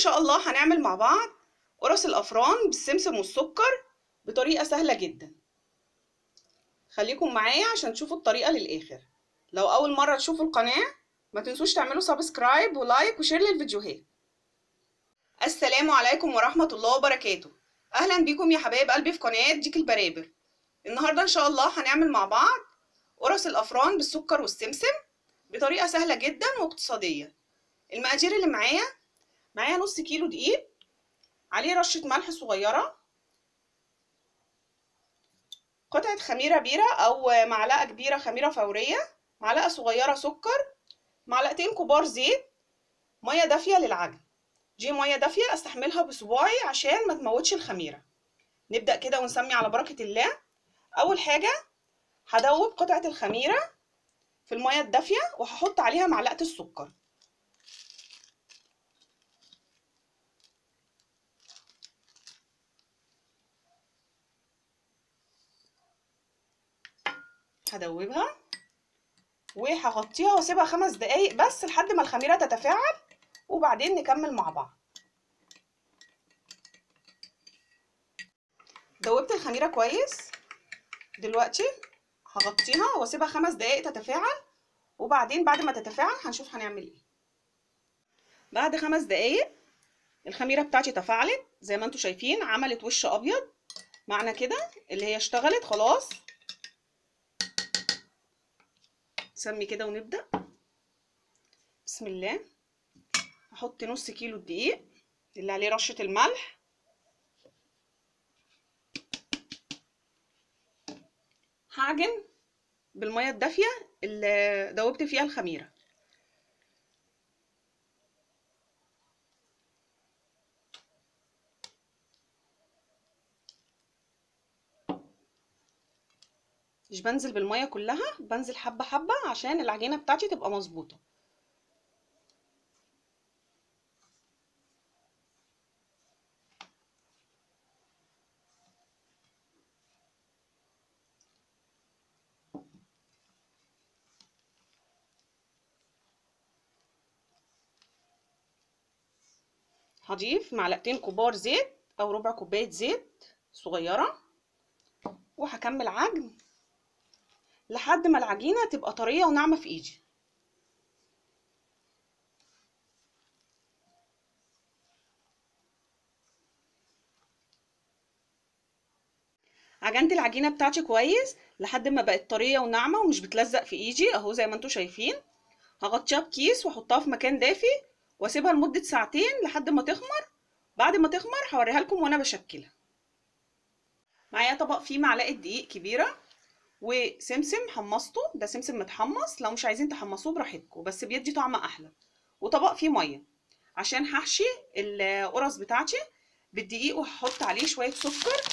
شاء الله هنعمل مع بعض قرص الافران بالسمسم والسكر بطريقه سهله جدا خليكم معايا عشان تشوفوا الطريقه للاخر لو اول مره تشوفوا القناه ما تنسوش تعملوا سبسكرايب ولايك وشير للفيديوهات السلام عليكم ورحمه الله وبركاته اهلا بيكم يا حبايب قلبي في قناه ديك البرابر النهارده ان شاء الله هنعمل مع بعض قرص الافران بالسكر والسمسم بطريقه سهله جدا واقتصاديه المقادير اللي معايا معايا نص كيلو دقيق عليه رشه ملح صغيره قطعه خميره بيره او معلقه كبيره خميره فوريه معلقه صغيره سكر معلقتين كبار زيت ميه دافيه للعجن دي ميه دافيه استحملها بصباعي عشان ما تموتش الخميره نبدا كده ونسمي على بركه الله اول حاجه هدوب قطعه الخميره في الميه الدافيه وهحط عليها معلقه السكر هدوبها وهغطيها واسيبها خمس دقايق بس لحد ما الخميره تتفاعل وبعدين نكمل مع بعض دوبت الخميره كويس دلوقتي هغطيها واسيبها خمس دقايق تتفاعل وبعدين بعد ما تتفاعل هنشوف هنعمل ايه بعد خمس دقايق الخميره بتاعتي تفاعلت زي ما انتم شايفين عملت وش ابيض معنى كده اللي هي اشتغلت خلاص سمي كده ونبدا بسم الله هحط نص كيلو الدقيق اللي عليه رشه الملح هعجن بالميه الدافيه اللي دوبت فيها الخميره مش بنزل بالميه كلها بنزل حبه حبه عشان العجينه بتاعتي تبقى مظبوطه هضيف معلقتين كبار زيت او ربع كوبايه زيت صغيره وهكمل عجن لحد ما العجينه تبقى طريه وناعمه في ايدي عجنت العجينه بتاعتي كويس لحد ما بقت طريه وناعمه ومش بتلزق في ايدي اهو زي ما انتم شايفين هغطيها بكيس واحطها في مكان دافي واسيبها لمده ساعتين لحد ما تخمر بعد ما تخمر هوريها لكم وانا بشكلها معايا طبق فيه معلقه دقيق كبيره وسمسم حمصته ده سمسم متحمص لو مش عايزين تحمصوه براحتكم بس بيدي طعم احلى وطبق فيه ميه عشان هحشي القرص بتاعتي بالدقيق وهحط عليه شويه سكر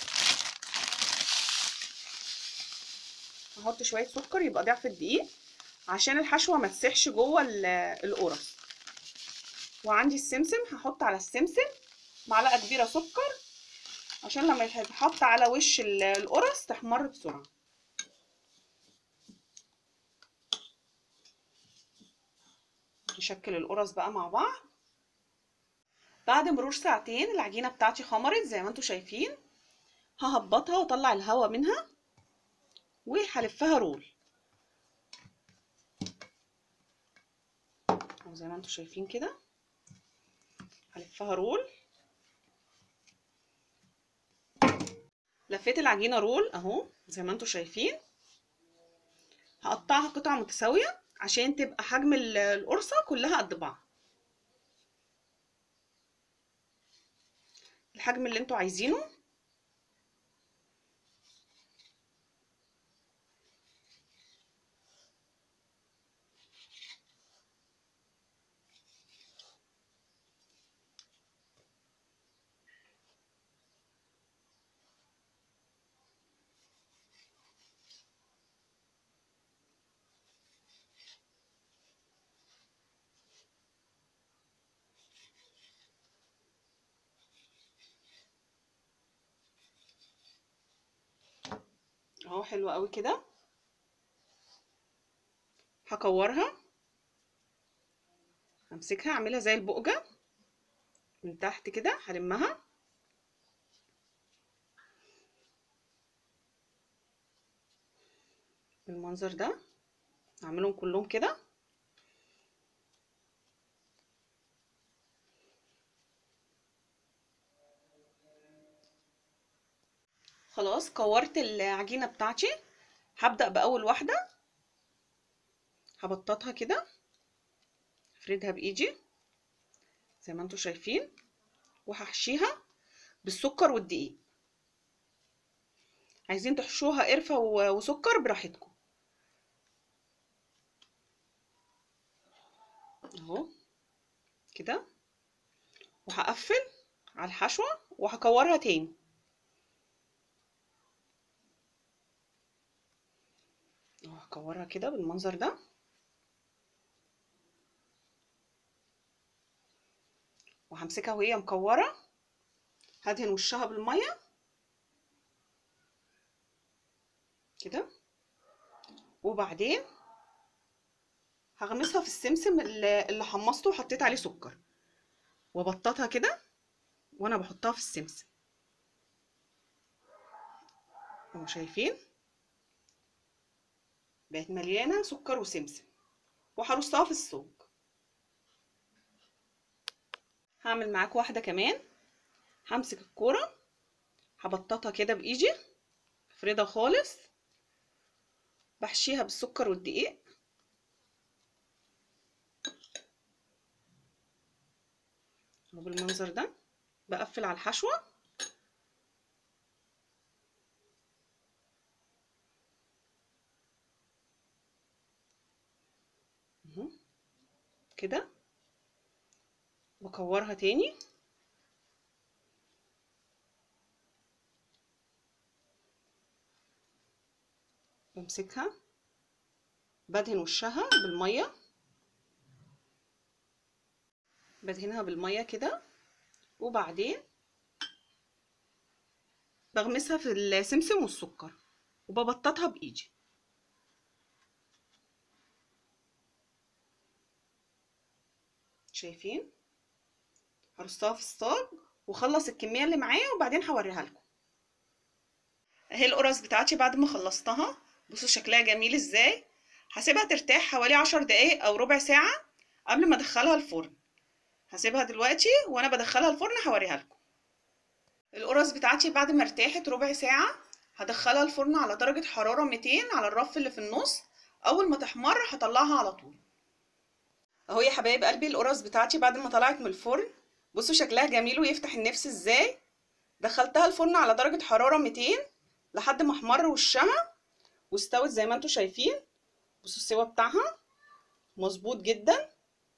هحط شويه سكر يبقى ضعف الدقيق عشان الحشوه ما تسيحش جوه القرص وعندي السمسم هحط على السمسم معلقه كبيره سكر عشان لما يتحط على وش القرص تحمر بسرعه نشكل القرص بقى مع بعض بعد مرور ساعتين العجينه بتاعتي خمرت زي ما انتم شايفين ههبطها واطلع الهواء منها وهلفها رول اهو زي ما انتم شايفين كده هلفها رول لفيت العجينه رول اهو زي ما انتم شايفين هقطعها قطع متساويه عشان تبقى حجم القرصه كلها قد بعض الحجم اللي انتوا عايزينه اهو حلوة قوي كده هكورها همسكها اعملها زي البقجة من تحت كده هلمها بالمنظر ده هعملهم كلهم كده خلاص كورت العجينة بتاعتي هبدأ بأول واحدة هبططها كده افردها بإيدي زي ما انتوا شايفين وهحشيها بالسكر والدقيق عايزين تحشوها قرفة و- وسكر براحتكم اهو كده وهقفل على الحشوة وهكورها تاني اهو هكورها كده بالمنظر ده وهمسكها وهي مكورة هدهن وشها بالمية كده وبعدين هغمسها في السمسم اللي اللي حمصته وحطيت عليه سكر وابططها كده وانا بحطها في السمسم اهو شايفين بقت مليانه سكر وسمسم وهرصها في الصوب هعمل معاك واحده كمان همسك الكوره هبططها كده بايدي افردها خالص بحشيها بالسكر والدقيق اهو بالمنظر ده بقفل على الحشوه اهو كده بكورها تاني بمسكها بدهن وشها بالميه بدهنها بالميه كده وبعدين بغمسها في السمسم والسكر وببططها بايدي شايفين هرصها في الصاج واخلص الكميه اللي معايا وبعدين هوريها لكم اهي القرص بتاعتي بعد ما خلصتها بصوا شكلها جميل ازاي هسيبها ترتاح حوالي عشر دقايق او ربع ساعه قبل ما ادخلها الفرن هسيبها دلوقتي وانا بدخلها الفرن هوريها لكم القرص بتاعتي بعد ما ارتاحت ربع ساعه هدخلها الفرن على درجه حراره 200 على الرف اللي في النص اول ما تحمر هطلعها على طول اهو يا حبايب قلبي القرص بتاعتي بعد ما طلعت من الفرن بصوا شكلها جميل ويفتح النفس ازاي دخلتها الفرن على درجه حراره 200 لحد ما احمر وشها واستوت زي ما انتم شايفين بصوا السوا بتاعها مظبوط جدا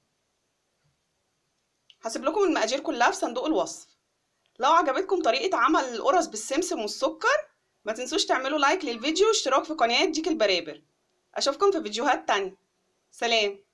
هسيب لكم المقادير كلها في صندوق الوصف لو عجبتكم طريقة عمل القرص بالسمسم والسكر ما تنسوش تعملوا لايك للفيديو واشتراك في قناة ديك البرابر اشوفكم في فيديوهات تانية سلام